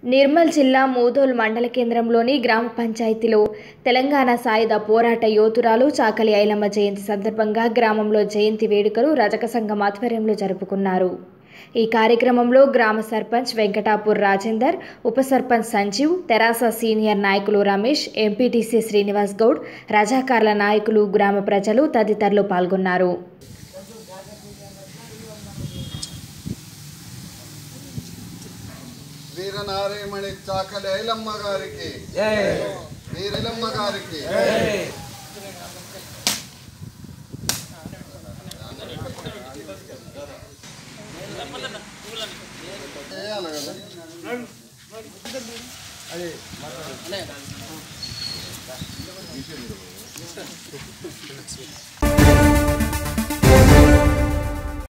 నిర్మల్ జిల్లా మూదోల్ మండల కేంద్రంలోని గ్రామ పంచాయతీలో తెలంగాణ సాయుధ పోరాట యోధురాలు చాకలి ఐలమ్మ జయంతి సందర్భంగా గ్రామంలో జయంతి వేడుకలు రజక సంఘం ఆధ్వర్యంలో జరుపుకున్నారు ఈ కార్యక్రమంలో గ్రామ సర్పంచ్ వెంకటాపూర్ రాజేందర్ ఉప సర్పంచ్ సంజీవ్ తెరాస సీనియర్ నాయకులు రమేష్ ఎంపీటీసీ శ్రీనివాస్ గౌడ్ రజాకార్ల నాయకులు గ్రామ ప్రజలు తదితరులు పాల్గొన్నారు వీరనారాయణమణి చాకలి ఐలమ్మ గారికి వీరలమ్మ గారికి చేయాలి కదా